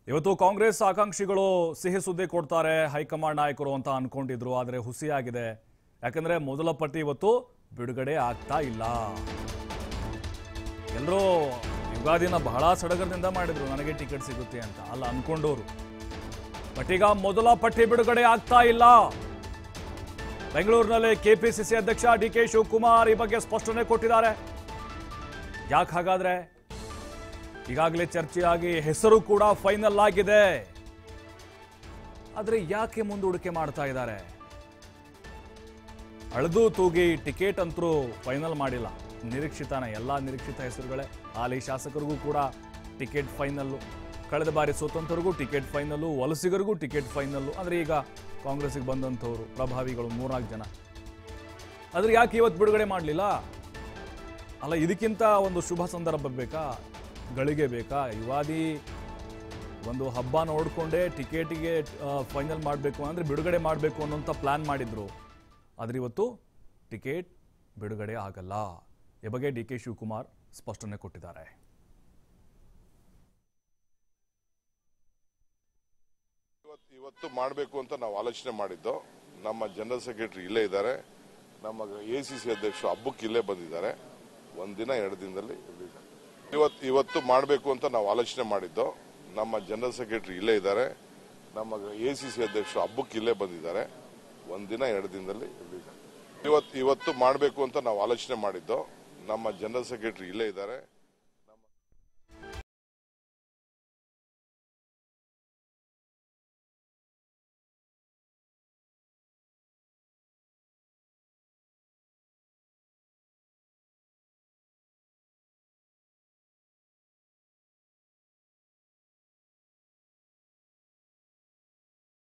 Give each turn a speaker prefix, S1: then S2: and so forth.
S1: ಇವತ್ತು ಕಾಂಗ್ರೆಸ್ ಆಕಾಂಕ್ಷಿಗಳು ಸಿಹಿ ಸುದ್ದಿ ಕೊಡ್ತಾರೆ ಹೈಕಮಾಂಡ್ ನಾಯಕರು ಅಂತ ಅನ್ಕೊಂಡಿದ್ರು ಆದರೆ ಹುಸಿಯಾಗಿದೆ ಯಾಕಂದ್ರೆ ಮೊದಲ ಪಟ್ಟಿ ಇವತ್ತು ಬಿಡುಗಡೆ ಆಗ್ತಾ ಇಲ್ಲ ಎಲ್ಲರೂ ಯುಗಾದಿನ ಬಹಳ ಸಡಗರದಿಂದ ಮಾಡಿದ್ರು ನನಗೆ ಟಿಕೆಟ್ ಸಿಗುತ್ತೆ ಅಂತ ಅಲ್ಲ ಅನ್ಕೊಂಡವರು ಬಟ್ ಈಗ ಮೊದಲ ಪಟ್ಟಿ ಬಿಡುಗಡೆ ಆಗ್ತಾ ಇಲ್ಲ ಬೆಂಗಳೂರಿನಲ್ಲಿ ಕೆಪಿಸಿಸಿ ಅಧ್ಯಕ್ಷ ಡಿ ಕೆ ಶಿವಕುಮಾರ್ ಈ ಬಗ್ಗೆ ಸ್ಪಷ್ಟನೆ ಕೊಟ್ಟಿದ್ದಾರೆ ಯಾಕೆ ಹಾಗಾದ್ರೆ ಈಗಾಗಲೇ ಚರ್ಚೆಯಾಗಿ ಹೆಸರು ಕೂಡ ಫೈನಲ್ ಆಗಿದೆ ಆದ್ರೆ ಯಾಕೆ ಮುಂದೂಡಿಕೆ ಮಾಡ್ತಾ ಇದ್ದಾರೆ ಅಳೆದು ತೂಗಿ ಟಿಕೆಟ್ ಅಂತರೂ ಫೈನಲ್ ಮಾಡಿಲ್ಲ ನಿರೀಕ್ಷಿತನ ಎಲ್ಲ ನಿರೀಕ್ಷಿತ ಹೆಸರುಗಳೇ ಹಾಲಿ ಶಾಸಕರಿಗೂ ಕೂಡ ಟಿಕೆಟ್ ಫೈನಲ್ಲು ಕಳೆದ ಬಾರಿ ಸ್ವತಂತ್ರರಿಗೂ ಟಿಕೆಟ್ ಫೈನಲ್ಲು ವಲಸಿಗರಿಗೂ ಟಿಕೆಟ್ ಫೈನಲ್ಲು ಅಂದರೆ ಈಗ ಕಾಂಗ್ರೆಸ್ಗೆ ಬಂದಂಥವ್ರು ಪ್ರಭಾವಿಗಳು ಮೂರ್ನಾಲ್ಕು ಜನ ಆದರೆ ಯಾಕೆ ಇವತ್ತು ಬಿಡುಗಡೆ ಮಾಡಲಿಲ್ಲ ಅಲ್ಲ ಇದಕ್ಕಿಂತ ಒಂದು ಶುಭ ಸಂದರ್ಭ ಬೇಕಾ ಗಳಿಗೆ ಬೇಕಾ ಯುಗಾದಿ ಒಂದು ಹಬ್ಬ ನೋಡಿಕೊಂಡೇ ಟಿಕೆಟಿಗೆ ಫೈನಲ್ ಮಾಡಬೇಕು ಅಂದರೆ ಬಿಡುಗಡೆ ಮಾಡಬೇಕು ಅನ್ನೋಂಥ ಪ್ಲ್ಯಾನ್ ಮಾಡಿದ್ರು ಆದರೆ ಇವತ್ತು ಟಿಕೆಟ್ ಬಿಡುಗಡೆ ಆಗಲ್ಲ ಈ ಬಗ್ಗೆ ಡಿ ಕೆ ಶಿವಕುಮಾರ್ ಸ್ಪಷ್ಟನೆ ಕೊಟ್ಟಿದ್ದಾರೆ
S2: ಇವತ್ತು ಇವತ್ತು ಮಾಡಬೇಕು ಅಂತ ನಾವು ಆಲೋಚನೆ ಮಾಡಿದ್ದು ನಮ್ಮ ಜನರಲ್ ಸೆಕ್ರೆಟರಿ ಇಲ್ಲೇ ಇದ್ದಾರೆ ನಮ್ಮ ಎ ಸಿ ಸಿ ಅಧ್ಯಕ್ಷರು ಹಬ್ಬಕ್ಕೆ ಇಲ್ಲೇ ಬಂದಿದ್ದಾರೆ ಒಂದಿನ ಎರಡು ದಿನದಲ್ಲಿ ಇವತ್ತು ಇವತ್ತು ಮಾಡಬೇಕು ಅಂತ ನಾವು ಆಲೋಚನೆ ಮಾಡಿದ್ದು ನಮ್ಮ ಜನರಲ್ ಸೆಕ್ರೆಟರಿ ಇಲ್ಲೇ ಇದ್ದಾರೆ ನಮ್ಮ ಎ ಸಿ ಸಿ ಅಧ್ಯಕ್ಷರು ಹಬ್ಬಕ್ಕೆ ಇಲ್ಲೇ ಬಂದಿದ್ದಾರೆ ಒಂದಿನ ಎರಡು ದಿನದಲ್ಲಿ ಇವತ್ತು ಇವತ್ತು ಮಾಡಬೇಕು ಅಂತ ನಾವು ಆಲೋಚನೆ ಮಾಡಿದ್ದು ನಮ್ಮ ಜನರಲ್ ಸೆಕ್ರೆಟರಿ ಇಲ್ಲೇ ಇದ್ದಾರೆ